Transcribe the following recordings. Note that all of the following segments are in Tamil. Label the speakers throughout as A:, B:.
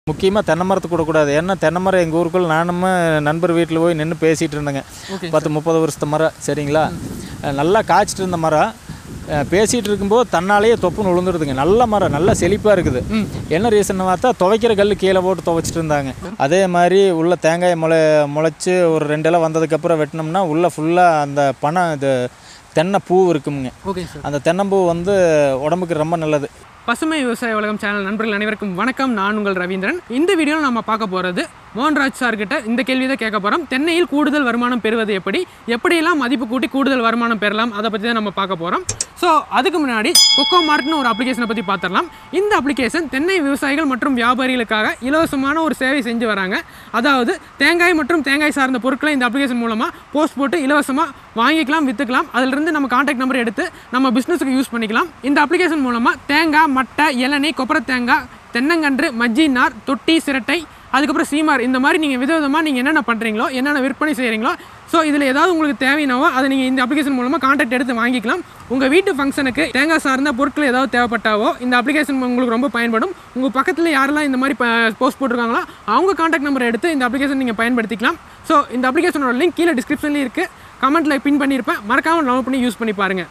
A: முக்கியமாக தென்னை மரத்துக்கு கொடுக்கூடாது ஏன்னா தென்னை மரம் எங்கள் ஊருக்குள்ள நானும் நண்பர் வீட்டில் போய் நின்று பேசிகிட்டு இருந்தேங்க
B: ஓகே
A: பத்து முப்பது வருஷத்து மரம் சரிங்களா அஹ் நல்லா காய்ச்சிட்டு இருந்த மரம் அஹ் பேசிகிட்டு இருக்கும்போது தன்னாலேயே தொப்புன்னு விழுந்துடுதுங்க நல்ல மரம் நல்ல செழிப்பாக இருக்குது
B: ம்.
A: என்ன ரீசன் பார்த்தா துவைக்கிற கல் கீழே போட்டு துவைச்சிட்டு இருந்தாங்க அதே மாதிரி உள்ள தேங்காய் முளை முளைச்சி ஒரு ரெண்டெல்லாம் வந்ததுக்கப்புறம் வெட்டினோம்னா உள்ள ஃபுல்லாக அந்த பனை இது தென்னை பூ இருக்குமுங்க
B: ஓகே சார்
A: அந்த தென்னம்பூ வந்து உடம்புக்கு ரொம்ப நல்லது
B: பசுமை விவசாய உலகம் சேனல் நண்பர்கள் அனைவருக்கும் வணக்கம் நான் உங்கள் ரவீந்திரன் இந்த வீடியோவில் நம்ம பார்க்க போகிறது மோகன்ராஜ் சார் கிட்ட இந்த கேள்வி தான் கேட்க போகிறோம் தென்னையில் கூடுதல் வருமானம் பெறுவது எப்படி எப்படியெல்லாம் மதிப்பு கூட்டி கூடுதல் வருமானம் பெறலாம் அதை பற்றி தான் நம்ம பார்க்க போகிறோம் ஸோ அதுக்கு முன்னாடி கொக்கோ மார்ட்னு ஒரு அப்ளிகேஷனை பற்றி பார்த்துடலாம் இந்த அப்ளிகேஷன் தென்னை விவசாயிகள் மற்றும் வியாபாரிகளுக்காக இலவசமான ஒரு சேவை செஞ்சு வராங்க அதாவது தேங்காய் மற்றும் தேங்காய் சார்ந்த பொருட்களை இந்த அப்ளிகேஷன் மூலமாக போஸ்ட் போட்டு இலவசமாக வாங்கிக்கலாம் விற்றுக்கலாம் அதிலிருந்து நம்ம காண்டாக்ட் நம்பர் எடுத்து நம்ம பிஸ்னஸுக்கு யூஸ் பண்ணிக்கலாம் இந்த அப்ளிகேஷன் மூலமாக தேங்காய் மட்டை இளநீ கொப்பரை தேங்காய் தென்னங்கன்று மஜ்ஜி நார் தொட்டி சிரட்டை அதுக்கப்புறம் சீமார் இந்த மாதிரி நீங்கள் விதவிதமாக நீங்கள் என்னென்ன பண்ணுறீங்களோ என்னென்ன விற்பனை செய்கிறீங்களோ ஸோ இதில் ஏதாவது உங்களுக்கு தேவைனாவோ அதை நீங்கள் இந்த அப்ளிகேஷன் மூலமாக காண்டாக்ட் எடுத்து வாங்கிக்கலாம் உங்கள் வீட்டு ஃபங்க்ஷனுக்கு தேங்காய் சார்ந்த பொருட்கள் ஏதாவது தேவைப்பட்டாவோ இந்த அப்ளிகேஷன் உங்களுக்கு ரொம்ப பயன்படும் உங்கள் பக்கத்தில் யாரெல்லாம் இந்த மாதிரி போஸ்ட் போட்டிருக்காங்களோ அவங்க காண்டாக்ட் நம்பரை எடுத்து இந்த அப்ளிகேஷன் நீங்கள் பயன்படுத்திக்கலாம் ஸோ இந்த அப்ளிகேஷனோட லிங்க் கீழே டிஸ்கிரிப்ஷன்லேயும் இருக்குது கமெண்ட்டில் பின் பண்ணியிருப்பேன் மறக்காமல் டவுன்லோட் பண்ணி யூஸ் பண்ணி பாருங்கள்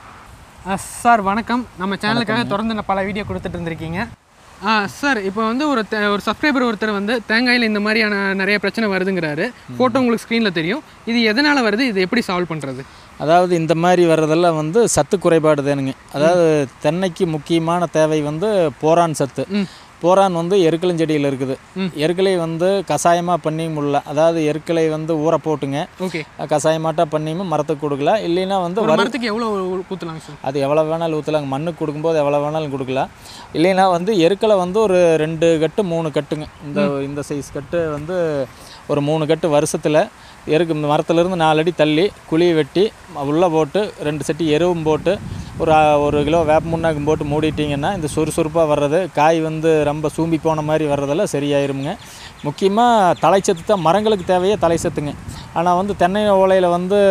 B: சார் வணக்கம் நம்ம சேனலுக்காக தொடர்ந்து நான் பல வீடியோ கொடுத்துட்டு இருந்திருக்கீங்க ஆ சார் இப்போ வந்து ஒரு தே- ஒரு சப்ஸ்கிரைபர் ஒருத்தர் வந்து தேங்காயில் இந்த மாதிரியான நிறைய பிரச்சனை வருதுங்கிறாரு ஃபோட்டோ உங்களுக்கு ஸ்க்ரீனில் தெரியும் இது எதனால் வருது இது எப்படி சால்வ் பண்ணுறது
A: அதாவது இந்த மாதிரி வர்றதெல்லாம் வந்து சத்து குறைபாடு தானுங்க அதாவது தென்னைக்கு முக்கியமான தேவை வந்து போரான் சத்து
B: ம்.
A: போரான் வந்து எருக்களஞ்செடியில் இருக்குது
B: ம்.
A: எருக்களை வந்து கஷாயமாக பண்ணி முல்ல அதாவது எருக்களை வந்து ஊற போட்டுங்க
B: ஓகே
A: கஷாயமாட்டா பண்ணியும் மரத்துக்கு கொடுக்கலாம் இல்லைன்னா வந்து
B: ஒரு
A: வறு
B: மரத்துக்கு எவ்வளோ ஊற்றலாங்க சார்
A: அது எவ்வளோ வேணாலும் ஊற்றலாங்க மண்ணுக்கு கொடுக்கும்போது எவ்வளோ வேணாலும் கொடுக்கலாம் இல்லைன்னா வந்து எருக்களை வந்து ஒரு ரெண்டு கட்டு மூணு கட்டுங்க இந்த இந்த சைஸ் கட்டு வந்து ஒரு மூணு கட்டு வருஷத்தில் எருக்கு இந்த மரத்துலேருந்து நாலு அடி தள்ளி குழியை வெட்டி உள்ளே போட்டு ரெண்டு செட்டி எருவும் போட்டு ஒரு அ, ஒரு கிலோ வேப்ப முன்னாக்கும் போட்டு மூடிட்டிங்கன்னா இந்த சுறுசுறுப்பாக வர்றது காய் வந்து ரொம்ப சூம்பி போன மாதிரி வர்றதெல்லாம் சரியாயிருமுங்க முக்கியமாக தலைச்சத்து தான் மரங்களுக்கு தேவையே தலைச்சத்துங்க ஆனால் வந்து தென்னை ஓலையில் வந்து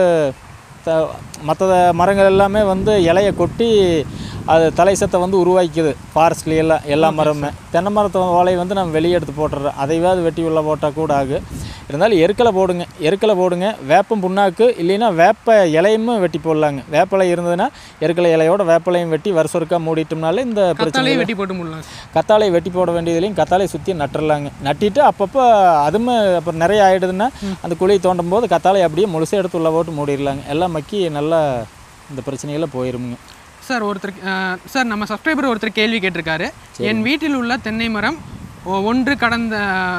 A: த மற்ற மரங்கள் எல்லாமே வந்து இலையை கொட்டி அது தலை சத்தை வந்து உருவாக்கிக்குது ஃபாரஸ்ட்ல எல்லாம் எல்லா மரமுமே தென்னை மரத்து ஓலை வந்து நம்ம வெளியே எடுத்து போட்டுறோம் அதைவாது வெட்டி உள்ள போட்டால் கூட ஆகு இருந்தாலும் எருக்கலை போடுங்க எருக்கலை போடுங்க வேப்பம் புண்ணாக்கு இல்லைன்னா வேப்ப இலையும் வெட்டி போடலாங்க வேப்பலை இருந்ததுன்னா எருக்கலை இலையோட வேப்பலையும் வெட்டி வருஷம் மூடிட்டோம்னாலே இந்த பிரச்சனை
B: கத்தாலே வெட்டி போட்டு முடியலாம் சார்
A: கத்தாழை வெட்டி போட வேண்டியதுலையும் கத்தாழை சுற்றி நட்டுறலாங்க நட்டிட்டு அப்பப்போ அதுவுமே அப்புறம் நிறைய ஆயிடுதுன்னா அந்த குழியை தோண்டும் போது கத்தாழை அப்படியே முழுசாக எடுத்து உள்ள போட்டு மூடிடலாங்க எல்லாம் மக்கி நல்லா இந்த பிரச்சனையெல்லாம் போயிருமுங்க
B: சார் ஒருத்தர் அஹ், சார் நம்ம சப்ஸ்கிரைபர் ஒருத்தர் கேள்வி கேட்டிருக்காரு என் வீட்டில் உள்ள தென்னை மரம் ஒ- ஒன்று கடந்த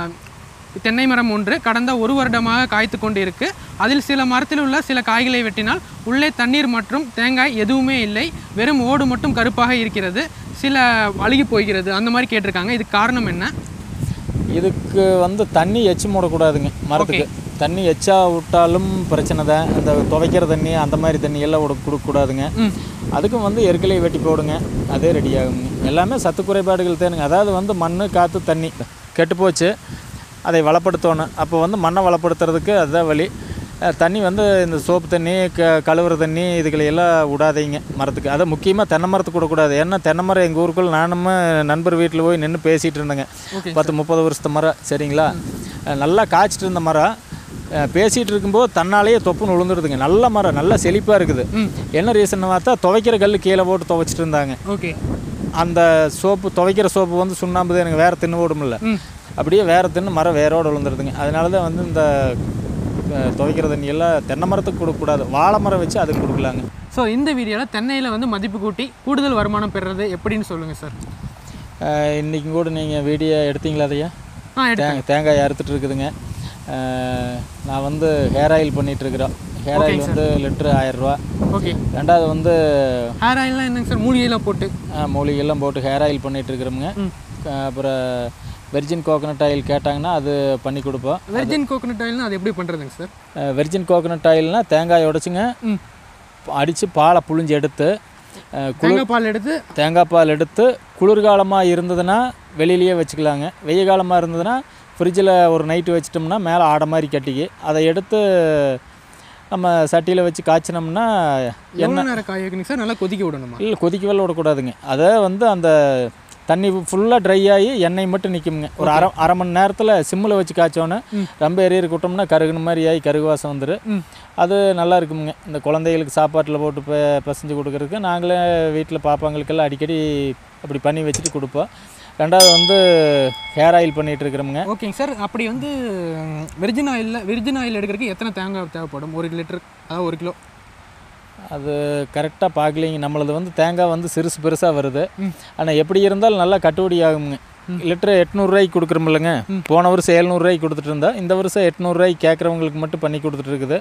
B: தென்னை மரம் ஒன்று கடந்த ஒரு வருடமாக காய்த்து கொண்டு இருக்கு அதில் சில மரத்தில் உள்ள சில காய்களை வெட்டினால் உள்ளே தண்ணீர் மற்றும் தேங்காய் எதுவுமே இல்லை வெறும் ஓடு மட்டும் கருப்பாக இருக்கிறது சில அழுகி போகிறது அந்த மாதிரி கேட்டிருக்காங்க இதுக்கு காரணம் என்ன
A: இதுக்கு வந்து தண்ணி எச்சு மூடக்கூடாதுங்க மரத்துக்கு தண்ணி எச்சா விட்டாலும் பிரச்சனை தான் இந்த துவைக்கிற தண்ணி அந்த மாதிரி தண்ணி எல்லாம் விட கொடுக்கக்கூடாதுங்க
B: ம்
A: அதுக்கும் வந்து எருக்கலையை வெட்டி போடுங்க அதே ரெடி ஆகுங்க எல்லாமே சத்து குறைபாடுகள் தேனுங்க அதாவது வந்து மண் காற்று தண்ணி கெட்டு போச்சு அதை வளப்படுத்தணும் அப்போ வந்து மண்ணை வளப்படுத்துறதுக்கு அதுதான் வழி அஹ் தண்ணி வந்து இந்த சோப்பு தண்ணி க கழுவுற தண்ணி இதுகளை எல்லாம் விடாதீங்க மரத்துக்கு அதை முக்கியமாக தென்னை மரத்துக்கு விடக்கூடாது ஏன்னா தென்னை மரம் எங்கள் ஊருக்குள்ள நானும் நண்பர் வீட்டில் போய் நின்று பேசிகிட்டு இருந்தேங்க
B: ஓகே
A: பத்து முப்பது வருஷத்து மரம் சரிங்களா அஹ் நல்லா காய்ச்சிட்டு இருந்த மரம் அஹ் பேசிகிட்டு இருக்கும்போது தன்னாலேயே தொப்புன்னு விழுந்துருதுங்க நல்ல மரம் நல்ல செழிப்பாக இருக்குது
B: ம்
A: என்ன ரீசன் பார்த்தா துவைக்கிற கல் கீழே போட்டு துவைச்சிட்டு இருந்தாங்க
B: ஓகே
A: அந்த சோப்பு துவைக்கிற சோப்பு வந்து சுண்ணாம்பு தான் எனக்கு வேறு தின்னு ஓடுமில்ல
B: ம்
A: அப்படியே வேறு தின்னு மரம் வேரோடு விழுந்துருதுங்க அதனால தான் வந்து இந்த அஹ், துவைக்கிற தண்ணி எல்லாம் தென்னை மரத்துக்கு கொடுக்கக்கூடாது வாழை மரம் வச்சு அதுக்கு கொடுக்கலாங்க
B: ஸோ இந்த வீடியோவில் தென்னையில் வந்து மதிப்பு கூட்டி கூடுதல் வருமானம் பெறுறது எப்படின்னு சொல்லுங்கள் சார்
A: அஹ், இன்னைக்கு கூட நீங்கள் வீடியோ எடுத்தீங்களா அதையா
B: ஆ எடுத்து
A: தேங்காய் தேங்காய் அறுத்துட்டு இருக்குதுங்க அஹ், நான் வந்து ஹேர் ஆயில் பண்ணிகிட்ருக்குறோம் ஹேர் ஆயில் வந்து லிட்ரு ஆயிரரூவா
B: ஓகே
A: ரெண்டாவது வந்து
B: ஹேர் ஆயில்லாம் என்னங்க சார் மூலிகைலாம் போட்டு
A: அஹ், மூலிகையெல்லாம் போட்டு ஹேர் ஆயில் பண்ணிகிட்ருக்குறோமுங்க
B: ம்.
A: அப்புறம் வெர்ஜின் கோகனட் ஆயில் கேட்டாங்கன்னா அது பண்ணி கொடுப்போம்
B: வெர்ஜின் கோகனட் ஆயில்னா அது எப்படி பண்ணுறதுங்க சார்
A: வெர்ஜின் கோகனட் ஆயில்னால் தேங்காய் உடைச்சிங்க
B: ம்
A: அடித்து பாலை புழிஞ்சு எடுத்து அஹ், குளிர்
B: தேங்காய் பால் எடுத்து
A: தேங்காய் பால் எடுத்து குளிர்காலமாக இருந்ததுன்னா வெளியிலேயே வச்சுக்கலாங்க வெய்ய காலமாக இருந்ததுன்னா ஃப்ரிட்ஜில் ஒரு நைட்டு வச்சிட்டோம்னா மேலே ஆடை மாதிரி கட்டிக்கி அதை எடுத்து நம்ம சட்டியில் வச்சு காய்ச்சினோம்னா
B: எவ்வளோ நேரம் காய வைக்கணுங்க சார் நல்லா கொதிக்க விடணுமா
A: இல்லை கொதிக்க வெள்ள விடக்கூடாதுங்க அதை வந்து அந்த தண்ணி ஃபுல்லாக ட்ரை ஆகி எண்ணெய் மட்டும் நிற்குமுங்க ஒரு அரை அரை மணி நேரத்தில் சிம்மில் வச்சு காய்ச்சோன்னே ரொம்ப எரியர் விட்டோம்னா கருகுன மாதிரி ஆகி கருகு வாசம் வந்துடும்
B: ம்.
A: அது நல்லா இருக்குமுங்க இந்த குழந்தைகளுக்கு சாப்பாட்டில் போட்டு பெ பிசைஞ்சு கொடுக்குறதுக்கு நாங்களே வீட்டில் பாப்பாங்களுக்கெல்லாம் அடிக்கடி அப்படி பண்ணி வச்சுட்டு கொடுப்போம் ரெண்டாவது வந்து ஹேர் ஆயில் பண்ணிகிட்டு இருக்கிறோமுங்க
B: ஓகேங்க சார் அப்படி வந்து விர்ஜின் ஆயிலில் விர்ஜின் ஆயில் எடுக்கிறதுக்கு எத்தனை தேங்காய் தேவைப்படும் ஒரு லிட்டர் அதாவது ஒரு கிலோ
A: அது கரெக்டாக பார்க்கலிங்க நம்மளது வந்து தேங்காய் வந்து சிறுசு பெருசாக வருது ஆனால் எப்படி இருந்தாலும் நல்லா கட்டுப்படி ஆகுங்க லிட்டரு எட்நூறுரூவாய்க்கு கொடுக்குறோமில்லங்க போன வருஷம் எழுநூறுவாய்க்கு கொடுத்துட்டு இருந்தா இந்த வருஷம் எட்நூறுரூவாய்க்கு கேட்குறவங்களுக்கு மட்டும் பண்ணி கொடுத்துட்டு இருக்குது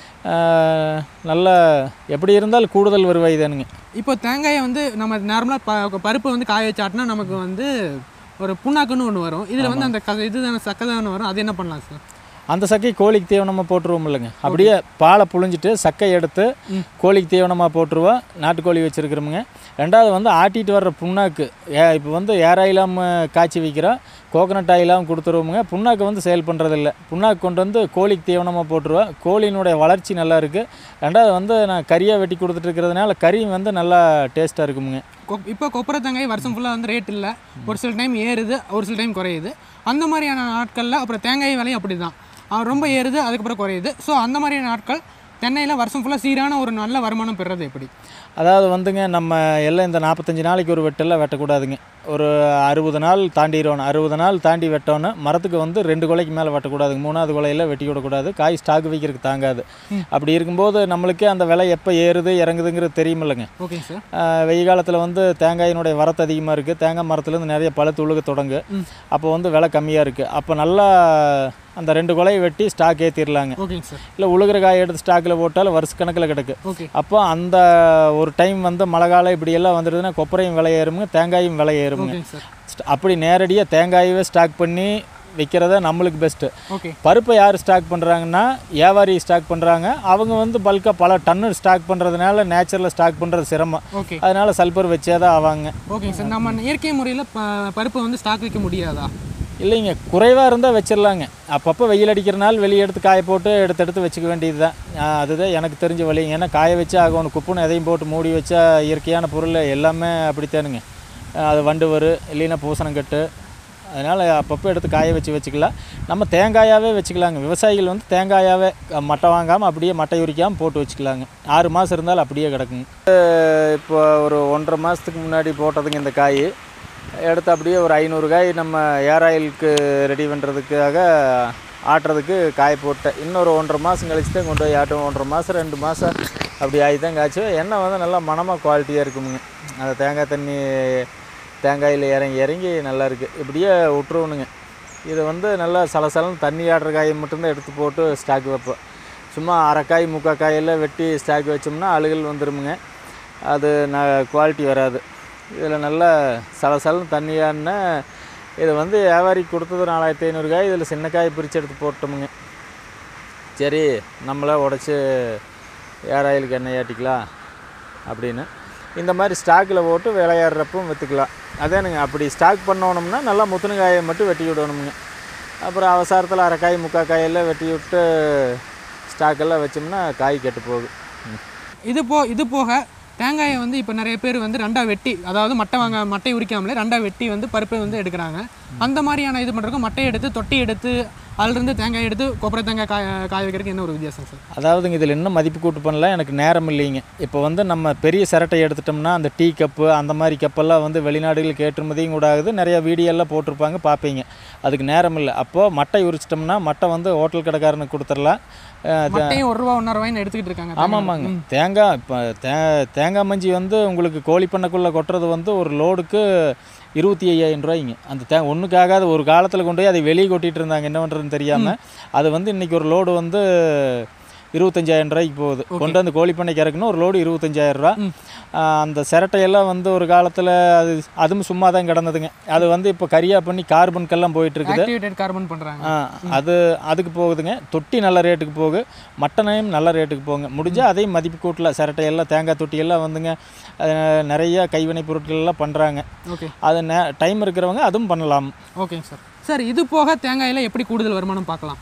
A: ஆஹ், நல்லா எப்படி இருந்தாலும் கூடுதல் வருவாய் தானுங்க
B: இப்போ தேங்காயை வந்து நம்ம நார்மலாக ப பருப்பு வந்து காய வச்சாட்டினா நமக்கு வந்து ஒரு புண்ணாக்குன்னு ஒன்று வரும் இதில் வந்து அந்த க இதுதானே சக்கை தானே வரும் அது என்ன பண்ணலாம் சார்
A: அந்த சக்கை கோழிக்கு தீவனமாக போட்டுருவோம் இல்லைங்க அப்படியே பாலை புழிஞ்சிட்டு சக்கை எடுத்து கோழிக்கு தீவனமாக போட்டுருவோம் நாட்டுக்கோழி வச்சுருக்கிறோமுங்க ரெண்டாவது வந்து ஆட்டிட்டு வர்ற புண்ணாக்கு ஏ இப்போ வந்து ஏர் ஆயிலாமல் காய்ச்சி வைக்கிறோம் கோகனட் ஆயிலாகவும் கொடுத்துருவோமுங்க புண்ணாக்கு வந்து சேல் பண்ணுறதில்ல புண்ணாக்கு கொண்டு வந்து கோழிக்கு தீவனமாக போட்டுருவோம் கோழியினுடைய வளர்ச்சி நல்லா இருக்குது ரெண்டாவது வந்து நான் கறியாக வெட்டி கொடுத்துட்டு இருக்கிறதுனால கறியும் வந்து நல்லா டேஸ்ட்டாக இருக்குமுங்க
B: கொ- இப்போ கொப்பரை தேங்காய் வருஷம் ஃபுல்லாக வந்து ரேட் இல்லை ஒரு சில டைம் ஏறுது ஒரு சில டைம் குறையுது அந்த மாதிரியான நாட்களில் அப்புறம் தேங்காய் விலையும் அப்படி தான் ரொம்ப ஏறுது அதுக்கப்புறம் குறையுது ஸோ அந்த மாதிரியான நாட்கள் தென்னையில் வருஷம் ஃபுல்லாக சீரான ஒரு நல்ல வருமானம் பெறுறது எப்படி
A: அதாவது வந்துங்க நம்ம எல்லாம் இந்த நாற்பத்தஞ்சு நாளைக்கு ஒரு வெட்டெல்லாம் வெட்டக்கூடாதுங்க ஒரு அறுபது நாள் தாண்டிடுவோம் அறுபது நாள் தாண்டி வெட்டோன்னு மரத்துக்கு வந்து ரெண்டு கொலைக்கு மேலே வெட்டக்கூடாதுங்க மூணாவது கொலையில் வெட்டி விடக்கூடாது காய் ஸ்டாக் வைக்கிறதுக்கு தாங்காது அப்படி இருக்கும்போது நம்மளுக்கே அந்த விலை எப்போ ஏறுது இறங்குதுங்கிறது தெரியுமில்லைங்க
B: ஓகேங்க சார்
A: ஆஹ் வெயில் காலத்தில் வந்து தேங்காயினுடைய வரத்து அதிகமாக இருக்குது தேங்காய் மரத்துலேருந்து நிறைய பழுத்து உழுக தொடங்கு அப்போ வந்து விலை கம்மியாக இருக்குது அப்போ நல்லா அந்த ரெண்டு கொலையை வெட்டி ஸ்டாக் ஏற்றிடலாங்க
B: ஓகேங்க சார்
A: இல்லை உழுகிற காய் எடுத்து ஸ்டாக்கில் போட்டாலும் வருஷ கணக்கில் கிடக்கு
B: ஓகே
A: அப்போ அந்த ஒரு டைம் வந்து மழை காலம் இப்படி எல்லாம் வந்துடுதுன்னா கொப்பரையும் விலை ஏறுமுங்க தேங்காயும் விலை ஏறுமுங்க
B: ஓகேங்க சார்
A: ஸ்ட- அப்படி நேரடியாக தேங்காயவே ஸ்டாக் பண்ணி விற்கிறத நம்மளுக்கு பெஸ்ட்டு
B: ஓகே
A: பருப்பை யார் ஸ்டாக் பண்ணுறாங்கன்னா வியாபாரி ஸ்டாக் பண்ணுறாங்க அவங்க வந்து பல்காக பல டன்னு ஸ்டாக் பண்ணுறதுனால நேச்சுரலில் ஸ்டாக் பண்ணுறது சிரமம்
B: ஓகே
A: அதனால் சல்பர் வச்சே தான் ஆவாங்க
B: ஓகேங்க சார் நம்ம இயற்கை முறையில் ப பருப்பை வந்து ஸ்டாக் வைக்க முடியாதா
A: இல்லைங்க குறைவாக இருந்தால் வச்சிடலாங்க அப்பப்போ வெயில் அடிக்கிற நாள் வெளியே எடுத்து காய போட்டு எடுத்து எடுத்து வச்சுக்க வேண்டியது தான் அதுதான் எனக்கு தெரிஞ்ச வழிங்க ஏன்னா காய வச்சு ஆகணும் குப்புன்னு எதையும் போட்டு மூடி வச்சா இயற்கையான பொருள் எல்லாமே அப்படித்தானுங்க ஆஹ் அது வண்டு வரும் இல்லைன்னா பூசணங்கட்டு அதனால் அப்பப்போ எடுத்து காய வச்சு வச்சுக்கலாம் நம்ம தேங்காயாகவே வச்சுக்கலாங்க விவசாயிகள் வந்து தேங்காயாகவே அஹ், மட்டை வாங்காமல் அப்படியே மட்டை உரிக்காமல் போட்டு வச்சுக்கலாங்க ஆறு மாதம் இருந்தாலும் அப்படியே கிடக்குங்க அஹ் இப்போ ஒரு ஒன்றரை மாதத்துக்கு முன்னாடி போட்டதுங்க இந்த காய் எடுத்து அப்படியே ஒரு ஐநூறு காய் நம்ம ஏர் ஆயிலுக்கு ரெடி பண்ணுறதுக்காக ஆட்டுறதுக்கு காய போட்டேன் இன்னொரு ஒன்றரை மாதம் கழிச்சு தான் கொண்டு போய் ஆட்டும் ஒன்றரை மாதம் ரெண்டு மாதம் அப்படி ஆகி தான் காய்ச்சி எண்ணெய் வந்து நல்லா மணமாக குவாலிட்டியாக இருக்குமுங்க அந்த தேங்காய் தண்ணி தேங்காயில் இறங்கி இறங்கி நல்லா இருக்குது இப்படியே விட்ருவணுங்க இது வந்து நல்லா சலசலன்னு தண்ணி ஆடுற காயை மட்டும்தான் எடுத்து போட்டு ஸ்டாக் வைப்போம் சும்மா அரை காய் முக்கால் காயெல்லாம் வெட்டி ஸ்டாக் வச்சோம்னா அழுகல் வந்துருமுங்க அது நான் குவாலிட்டி வராது இதில் நல்லா சலசலன்னு தண்ணியான்னா இது வந்து வியாபாரிக்கு கொடுத்தது நாலாயிரத்தி ஐநூறு காய் இதில் சின்ன காய் பிரித்து எடுத்து போட்டோமுங்க சரி நம்மளே உடச்சி ஏர் ஆயிலுக்கு எண்ணெய் ஆட்டிக்கலாம் அப்படின்னு இந்த மாதிரி ஸ்டாக்கில் போட்டு விளையாடுறப்பும் விற்றுக்கலாம் அதானுங்க அப்படி ஸ்டாக் பண்ணோணும்னா நல்லா முத்துன காயை மட்டும் வெட்டி விடணுமுங்க அப்புறம் அவசரத்தில் அரை காய் முக்கால் காயெல்லாம் வெட்டி விட்டு ஸ்டாக்கெல்லாம் வச்சோம்னா காய் கெட்டு போகும் ம்.
B: இது போ இது போக தேங்காயை வந்து இப்போ நிறைய பேர் வந்து ரெண்டா வெட்டி அதாவது மட்டை வாங்க மட்டை உரிக்காமலே ரெண்டா வெட்டி வந்து பருப்பை வந்து எடுக்கிறாங்க அந்த மாதிரியான இது பண்ணுறதுக்கும் மட்டை எடுத்து தொட்டி எடுத்து அதுலேருந்து தேங்காய் எடுத்து கொப்பரை தேங்காய் காய காய வைக்கிறதுக்கு என்ன ஒரு வித்தியாசம் சார்
A: அதாவதுங்க இதில் இன்னும் மதிப்பு கூட்டு பண்ணலாம் எனக்கு நேரம் இல்லைங்க இப்போ வந்து நம்ம பெரிய சிரட்டை எடுத்துட்டோம்னா அந்த டீ கப்பு அந்த மாதிரி கப்பெல்லாம் வந்து வெளிநாடுகளுக்கு ஏற்றுமதியும் கூட ஆகுது நிறைய வீடியோலாம் போட்டிருப்பாங்க பார்ப்பீங்க அதுக்கு நேரம் இல்லை அப்போது மட்டை உரிச்சிட்டோம்னா மட்டை வந்து ஹோட்டல் கடைக்காரனுக்கு கொடுத்துடலாம் அஹ்
B: மட்டையும் ஒரு ரூபா ஒன்றரை ரூபாய்னு எடுத்துக்கிட்டு இருக்காங்க
A: ஆமாம்மாங்க தேங்காய் இப்போ தே தேங்காய் மஞ்சி வந்து உங்களுக்கு கோழி பண்ணைக்குள்ளே கொட்டுறது வந்து ஒரு லோடுக்கு இருபத்தி ஐயாயிரம் ரூபாய்ங்க அந்த தே ஒன்றுக்கு ஆகாத ஒரு காலத்தில் கொண்டு போய் அதை வெளியே கொட்டிகிட்டு இருந்தாங்க என்ன பண்ணுறதுன்னு தெரியாமல் அது வந்து இன்றைக்கி ஒரு லோடு வந்து இருபத்தஞ்சாயிரம் ரூபாய்க்கு போகுது கொண்டு வந்து கோழி பண்ணைக்கு இறக்குனா ஒரு லோடு இருபத்தஞ்சாயிரம் ரூபா ஆஹ் அந்த சிரட்டையெல்லாம் வந்து ஒரு காலத்தில் அது அதுவும் சும்மா தான் கிடந்ததுங்க அது வந்து இப்போ கரியாக பண்ணி கார்பனுக்கெல்லாம் போயிட்டு இருக்குது
B: ஆக்டிவேட்டட் கார்பன் பண்ணுறாங்க
A: ஆ, அது அதுக்கு போகுதுங்க தொட்டி நல்ல ரேட்டுக்கு போகு மட்டனையும் நல்ல ரேட்டுக்கு போகுங்க முடிஞ்சால் அதையும் மதிப்பு கூட்டல சிரட்டையெல்லாம் தேங்காய் தொட்டியெல்லாம் வந்துங்க அது நிறைய கைவினை பொருட்கள் எல்லாம் பண்ணுறாங்க
B: ஓகே
A: அது நே டைம் இருக்கிறவங்க அதுவும் பண்ணலாம்
B: ஓகேங்க சார் சார் இது போக தேங்காயில் எப்படி கூடுதல் வருமானம் பார்க்கலாம்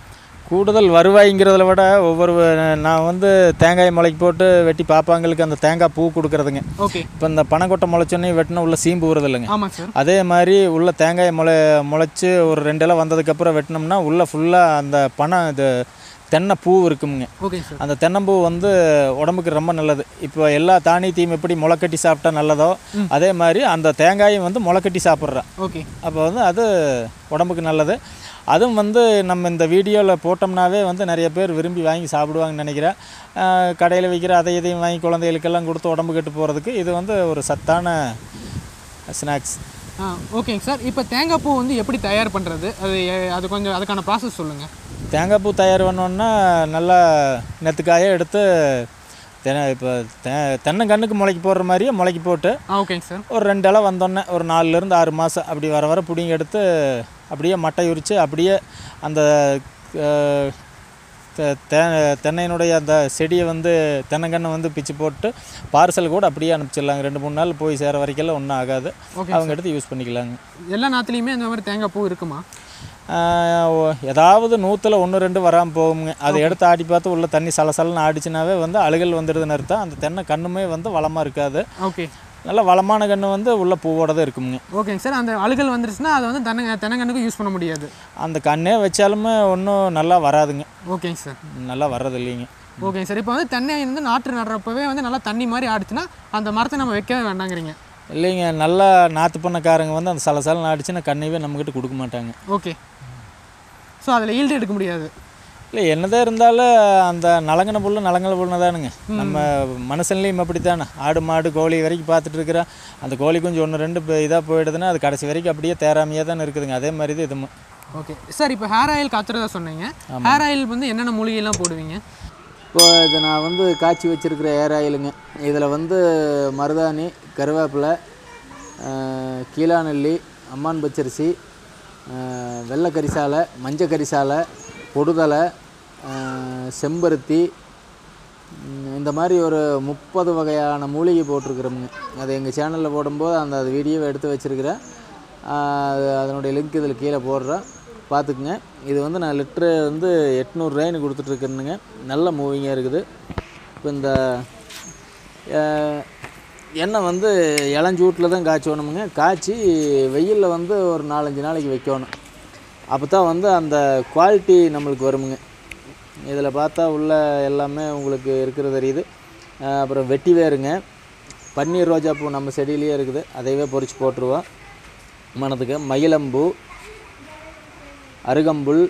A: கூடுதல் வருவாய்ங்கிறத விட ஒவ்வொரு நான் வந்து தேங்காய் முளைக்கு போட்டு வெட்டி பாப்பாங்களுக்கு அந்த தேங்காய் பூ கொடுக்குறதுங்க
B: ஓகே
A: இப்போ இந்த பனைக்கொட்டை முளைச்சோன்னே வெட்டினா உள்ள சீம்பு வருது இல்லைங்க
B: ஆமாம் சார்
A: அதே மாதிரி உள்ள தேங்காய் முளை முளைச்சி ஒரு ரெண்டு இலை வந்ததுக்கப்புறம் வெட்டினோம்னா உள்ள ஃபுல்லாக அந்த பனை இது தென்னை பூ இருக்குமுங்க
B: ஓகே சார்
A: அந்த தென்னம்பூ வந்து உடம்புக்கு ரொம்ப நல்லது இப்போ எல்லா தானியத்தையும் எப்படி முளைக்கட்டி சாப்பிட்டா நல்லதோ அதே மாதிரி அந்த தேங்காயும் வந்து முளைக்கட்டி சாப்பிட்றேன்
B: ஓகே
A: அப்போ வந்து அது உடம்புக்கு நல்லது அதுவும் வந்து நம்ம இந்த வீடியோவில் போட்டோம்னாவே வந்து நிறைய பேர் விரும்பி வாங்கி சாப்பிடுவாங்கன்னு நினைக்கிறேன் கடையில் விற்கிற அதை இதையும் வாங்கி குழந்தைகளுக்கெல்லாம் கொடுத்து உடம்பு கெட்டு போகிறதுக்கு இது வந்து ஒரு சத்தான ஸ்நாக்ஸ்
B: ஆ ஓகேங்க சார் இப்போ தேங்காய் பூ வந்து எப்படி தயார் பண்ணுறது அது எ- அது கொஞ்சம் அதுக்கான ப்ராசஸ் சொல்லுங்கள்
A: தேங்காய் பூ தயார் பண்ணோன்னா நல்லா நெத்துக்காயை எடுத்து தென இப்போ தெ தென்னங்கன்றுக்கு முளைக்கி போடுற மாதிரியே முளைக்கி போட்டு
B: ஆ ஓகேங்க சார்
A: ஒரு ரெண்டு இலை வந்தோடனே ஒரு நாலுலேருந்து ஆறு மாதம் அப்படி வர வர பிடிங்கி எடுத்து அப்படியே மட்டை உரித்து அப்படியே அந்த அஹ், தெ- தே- தென்னையினுடைய அந்த செடியை வந்து தென்னங்கன்று வந்து பிச்சு போட்டு பார்சல் கூட அப்படியே அனுப்பிச்சிடலாங்க ரெண்டு மூணு நாள் போய் சேர வரைக்கெல்லாம் ஒன்றும் ஆகாது
B: ஓகே
A: அவங்க எடுத்து யூஸ் பண்ணிக்கலாங்க
B: எல்லா நாற்றுலையுமே இந்த மாதிரி தேங்காய் பூ இருக்குமா
A: ஆஹ் ஓ- ஏதாவது நூற்றில் ஒன்று ரெண்டு வராமல் போகுங்க அதை எடுத்து ஆடி பார்த்து உள்ள தண்ணி சலசலன்னு ஆடிச்சுனாவே வந்து அழுகல் வந்துடுதுன்னு அர்த்தம் அந்த தென்னை கண்ணுமே வந்து வளமாக இருக்காது
B: ஓகே
A: நல்ல வளமான கன்று வந்து உள்ள பூவோட தான் இருக்குங்க
B: ஓகேங்க சார் அந்த அழுகல் வந்துருச்சுன்னா அதை வந்து தென்னை தென்னங்கண்ணுக்கு யூஸ் பண்ண முடியாது
A: அந்த கண்ணே வச்சாலுமே ஒன்றும் நல்லா வராதுங்க
B: ஓகேங்க சார்
A: நல்லா வர்றது இல்லைங்க
B: ஓகேங்க சார் இப்போ வந்து தென்னை வந்து நாற்று நடுறப்பவே வந்து நல்லா தண்ணி மாதிரி ஆடிச்சுன்னா அந்த மரத்தை நம்ம வைக்கவே வேண்டாங்கிறீங்க
A: இல்லைங்க நல்லா நாற்று பண்ணக்காரங்க வந்து அந்த சலசலன்னு ஆடிச்சுன்னா கண்ணையவே நம்மக்கிட்ட கொடுக்க மாட்டாங்க
B: ஓகே ஸோ அதில் ஈல்டு எடுக்க முடியாது
A: இல்லை என்னதான் இருந்தாலும் அந்த நலங்கின புல்லு நலங்கின புல்லு தானுங்க நம்ம மனுஷன்லேயும் அப்படி தானே ஆடு மாடு கோழி வரைக்கும் பார்த்துட்டு இருக்கிறோம் அந்த கோழி குஞ்சு ஒன்று ரெண்டு இதாக போயிடுதுன்னா அது கடைசி வரைக்கும் அப்படியே தேராமையாக தானே இருக்குதுங்க அதே மாதிரி தான் இதுவும்
B: ஓகே சார் இப்போ ஹேர் ஆயில் காத்துறதா சொன்னீங்க ஹேர் ஆயில் வந்து என்னென்ன மூலிகைலாம் போடுவீங்க
A: இப்போ இது நான் வந்து காய்ச்சி வச்சிருக்கிற ஏர் ஆயிலுங்க இதில் வந்து மருதாணி கருவேப்பிலை அஹ், கீழாநெல்லி அம்மான் பச்சரிசி அஹ், வெள்ளை கரிசாலை மஞ்சள் கரிசாலை பொடுதலை அஹ், செம்பருத்தி ம், இந்த மாதிரி ஒரு முப்பது வகையான மூலிகை போட்டிருக்கிறோமுங்க அது எங்கள் சேனலில் போடும்போது அந்த அது வீடியோவை எடுத்து வச்சுருக்கிறேன் அது அதனுடைய லிங்க் இதில் கீழே போடுறேன் பார்த்துக்குங்க இது வந்து நான் லிட்ரு வந்து எட்நூறுரூவாயின்னு கொடுத்துட்ருக்கேனுங்க நல்ல மூவிங்காக இருக்குது இப்போ இந்த அஹ், எண்ணெய் வந்து இளஞ்சூட்டில் தான் காய்ச்சணுமுங்க காய்ச்சி வெயிலில் வந்து ஒரு நாலஞ்சு நாளைக்கு வைக்கணும் அப்போ தான் வந்து அந்த குவாலிட்டி நம்மளுக்கு வருமுங்க இதில் பார்த்தா உள்ள எல்லாமே உங்களுக்கு இருக்கிறது தெரியுது அஹ் அப்புறம் வெட்டி வேருங்க பன்னீர் ரோஜாப்பூ நம்ம செடியிலேயே இருக்குது அதையவே பொறிச்சு போட்டுருவோம் மனத்துக்கு மயிலம்பூ அருகம்புல்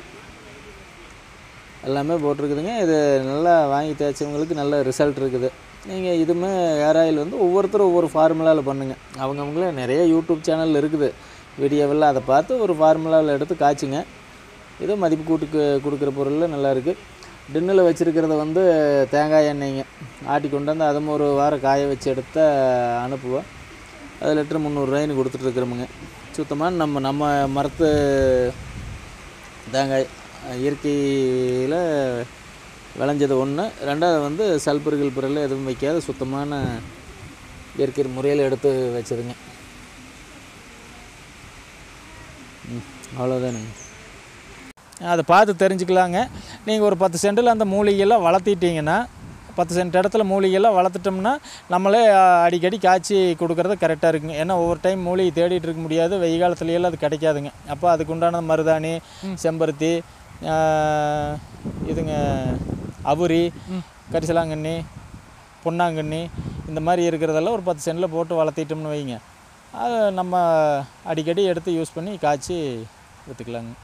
A: எல்லாமே போட்டிருக்குதுங்க இது நல்லா வாங்கி தேய்ச்சவங்களுக்கு நல்ல ரிசல்ட் இருக்குது நீங்கள் இதுவுமே ஹேர் ஆயில் வந்து ஒவ்வொருத்தரும் ஒவ்வொரு ஃபார்முலாவில் பண்ணுங்க அவங்கவுங்களே நிறைய யூடியூப் சேனல் இருக்குது வீடியோவில் அதை பார்த்து ஒரு ஃபார்முலாவில் எடுத்து காய்ச்சுங்க இது மதிப்பு கூட்டுக்கு கொடுக்குற பொருள் நல்லா இருக்குது டின்னில் வச்சுருக்கிறத வந்து தேங்காய் எண்ணெய்ங்க ஆட்டி கொண்டு வந்து அதுவும் ஒரு வாரம் காய வச்சு எடுத்து அனுப்புவோம் அது லிட்டர் முந்நூறுரூவாயின்னு கொடுத்துட்ருக்குறோமுங்க சுத்தமாக நம்ம நம்ம மரத்து தேங்காய் இயற்கையில் விளைஞ்சது ஒன்று ரெண்டாவது வந்து சல்பர்கள் பொருள் எதுவும் வைக்காத சுத்தமான இயற்கை முறையில் எடுத்து வச்சதுங்க ம் அவ்வளோதானுங்க அதை பார்த்து தெரிஞ்சுக்கலாங்க நீங்கள் ஒரு பத்து சென்டில் அந்த மூலிகையெல்லாம் வளர்த்திட்டீங்கன்னா பத்து சென்ட் இடத்துல மூலிகையெல்லாம் வளர்த்துட்டோம்னா நம்மளே அ, அடிக்கடி காய்ச்சி கொடுக்குறது கரெக்டாக இருக்குங்க ஏன்னா ஒவ்வொரு டைம் மூலிகை தேடிட்டு இருக்க முடியாது வெயில் காலத்துலையெல்லாம் அது கிடைக்காதுங்க அப்போ அதுக்கு உண்டான மருதாணி செம்பருத்தி ஆ, இதுங்க அவுரி கரிசலாங்கண்ணி பொன்னாங்கண்ணி இந்த மாதிரி இருக்கிறதெல்லாம் ஒரு பத்து சென்டில் போட்டு வளர்த்திட்டோம்னு வைங்க அது நம்ம அடிக்கடி எடுத்து யூஸ் பண்ணி காய்ச்சி விற்றுக்கலாங்க